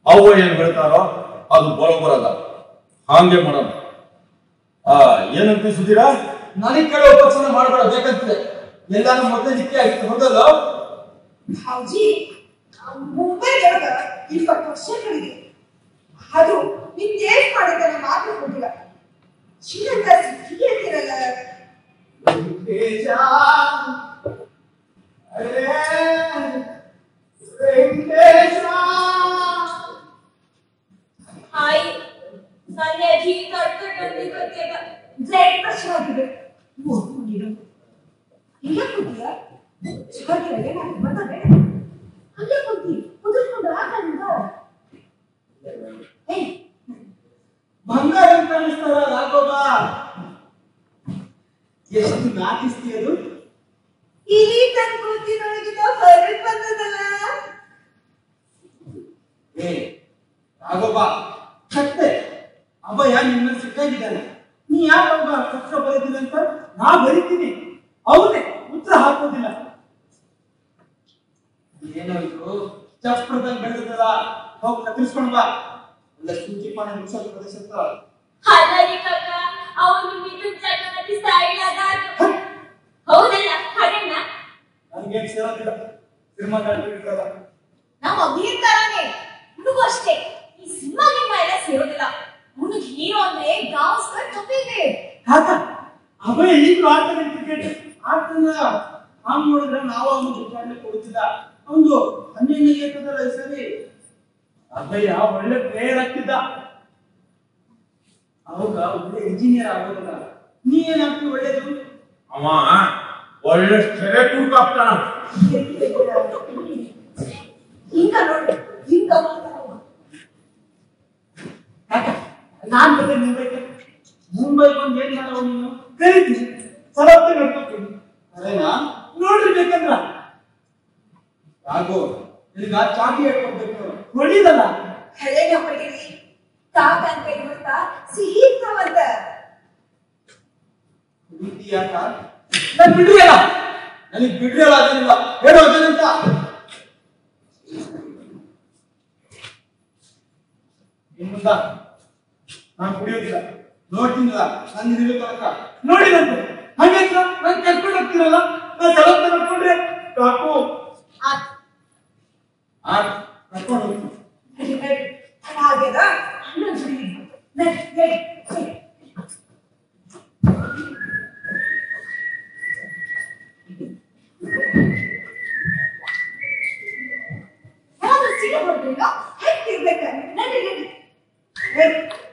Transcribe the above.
ಅವ್ವ ಏನ್ ಹೇಳ್ತಾರೋ ಅದು ಬರೋಬ್ಬರ ಅದ ಹಾಗೆ ಮಾಡೋಣ ಆ ಏನಂತ ಸುಧೀರ ನನಗೆ ಕೇಳೋ ಉಪಚಾರ ಮಾಡಬೇಡ ಬೇಕಂತಿದೆ ಎಲ್ಲಾನು ಮೊದಲೇ ನಿತ್ಯ ಆಗಿತ್ತು ಹೌದಲ್ಲ ಭಾವ್ಜಿ ಮುಂಬೈ ಒಳಗ ಇಪ್ಪತ್ತು ವರ್ಷಗಳಿಗೆ ಅದು ನಿನ್ ಟೇಸ್ಟ್ ಮಾಡಿದ್ರೆ ಮಾತ್ರ ಹೋಗಿಲ್ಲ ಶ್ರೀಲಂಕಾ ಸಿಕ್ಕಿ ಅಂತಿರಲ್ಲ ವೆಂಕಟೇಶ ಅರೇ ವೆಂಕಟೇಶ आई ನನ್ನ ಅಜ್ಜಿ ದೊಡ್ಡ ಗಂಡಿ ಗೊತ್ತಿಲ್ಲ ಬ್ಲಡ್ ಪ್ರೆಷರ್ ಆಗಿದೆ ಓದ್ಕೊಂಡಿರೋ ಇಲ್ಲ ಕೂತಿಯ ಚಿಕ್ಕಕ್ಕೆ ನಾನು ಬಂದರೆ ಅಲ್ಲೇ ಕೂತಿ ಕುದಿಸ್ಕೊಂಡು ಹಾಕಂದ ಏ ಬಂಗಾರ ಅಂತ ಅನಿಸ್ತಾರ ರಾಘವ ಎಷ್ಟು ನಾಟಿಸ್ತಿ ಅದು ಇಲ್ಲಿ ತನ್ನ ಕೂತಿನೊಳಗಿನ ಹೊರಗೆ ಬಂದದಲ್ಲ ಏ ರಾಘವ ಕತ್ತೆ ಅಭಯ ನಿನ್ನ ಸಿಕ್ಕಾಗಿದ್ದಾನೆ ನೀ ಯಾಕೆ ಅವಾಗ ಪತ್ರ ಬರೀತೀನಿ ಅಂತ ನಾ ಬರೀತೀನಿ ಅವನೇ ಉತ್ತರ ಹಾಕೋದಿಲ್ಲ ಏನೋ ಇದು ಚಪ್ರದಲ್ಲಿ ಬೆಳೆದಲ್ಲ ಹೋಗಿ ಕತ್ತರಿಸ್ಕೊಂಡು ಬಾ ಎಲ್ಲ ಸೂಚಿ ಪಾನ ಮುಗಿಸೋದು ಪ್ರದೇಶ ಅಲ್ಲ ರೀ ಕಾಕ ಅವನು ಮಿಥುನ್ ಚಕ್ರವರ್ತಿ ಸ್ಟೈಲ್ ಅದ ಹೌದಲ್ಲ ಹಾಗಣ್ಣ ನನಗೆ ಸೇರೋದಿಲ್ಲ ಸಿನಿಮಾ ಕಂಡಿರ್ತದ ನಮ್ಮ ಅಭಿನಯ ತರಾನೇ ಹುಡುಗ ಅಷ್ಟೇ ಈ ಸಿನಿಮಾ ಗಿಮ್ಮ ಎಲ್ಲ ಸೇರೋದಿಲ್ಲ ಹುಡುಗ ಹೀರೋ ಅಂದ್ರೆ ಗಾವಸ್ಕರ್ ಜೊತೆಗೆ ಹಾಕ ಅಭಯ ಈಗಲೂ ಆಡ್ತಾನೆ ಕ್ರಿಕೆಟ್ ಆಡ್ತಾನ ಹಾಂ ನೋಡಿದ್ರೆ ನಾವು ಅವನು ಬಿಟ್ಟಾಡ್ಲೆ ಕೊಡ್ತಿದ್ದ ಒಂದು ಹನ್ನೆರಡನೇ ಏಕದಲ್ಲ ಈ ಸರಿ ಅಭಯ ಒಳ್ಳೆ ಪ್ಲೇಯರ್ ಆಗ್ತಿದ್ದ ಅವಾಗ ಒಳ್ಳೆ ಇಂಜಿನಿಯರ್ ಆಗೋದಲ್ಲ ನೀ ಏನಾಗ್ತಿ ಒಳ್ಳೇದು ಅವ ಒಳ್ಳೆ ಸೆರೆ ಕೂಡ್ಕಾಗ್ತಾನ ಹಿಂಗ ನೋಡಿ ಹಿಂಗ ಮಾತಾಡುವ ಯಾಕ ನಾನ್ ಮತ್ತೆ ಮುಂಬೈಗೆ ಮುಂಬೈ ಬಂದು ಏನ್ ಮಾಡವ ನೀನು ಕರಿತೀನಿ ಸಲತ್ತೆ ನಡ್ಕೊತೀನಿ ಅದೇನಾ ನೋಡ್ರಿ ಬೇಕಂದ್ರ ಯಾಕೋ ನಿನಗ ಚಾಟಿ ಹೇಳ್ಕೊಡ್ಬೇಕು ಹೊಡಿದಲ್ಲ ಹಳೆಯ ಹೊಡಿರಿ ಕಾಕ ಅಂತ ಇವತ್ತ ಸಿಹಿ ಇರ್ತಾವಂತ ನೀತಿ ಯಾಕ ನನ್ ಬಿಡ್ರಿ ಅಲ್ಲ ನನಗ್ ಬಿಡ್ರಿ ಅಲ್ಲ ಅದೇನಿಲ್ಲ ಹೇಳು ಅದೇನಂತ ಇನ್ ಮುಂದ ನಾನ್ ಕುಡಿಯೋದಿಲ್ಲ ನೋಡ್ತೀನಿಲ್ಲ ನನ್ನ ಹಿಡಿಯೋ ತನಕ ನೋಡಿದಂತೆ ಹಂಗೆ ನಾನು ಕರ್ಕೊಂಡು ಹೋಗ್ತೀರಲ್ಲ ನಾನು ಸಲತ್ತ ನೋಡ್ಕೊಂಡ್ರೆ ಸಾಕು ಆತ್ ಆ ಕರ್ಕೊಂಡು ಹೋಗ್ತೀನಿ ನಡಿ ನಡಿ ತಡ ಆಗ್ಯದ ಅಣ್ಣ ಬಿಡಿ ನಡಿ ನಡಿ ನಡಿ. ಯಾವ್ದು ಸೀರೆ ಹೊಡ್ತೀನೋ ಹೆಂಗಿರ್ಬೇಕ ನಡಿ ನಡಿ ನಡಿ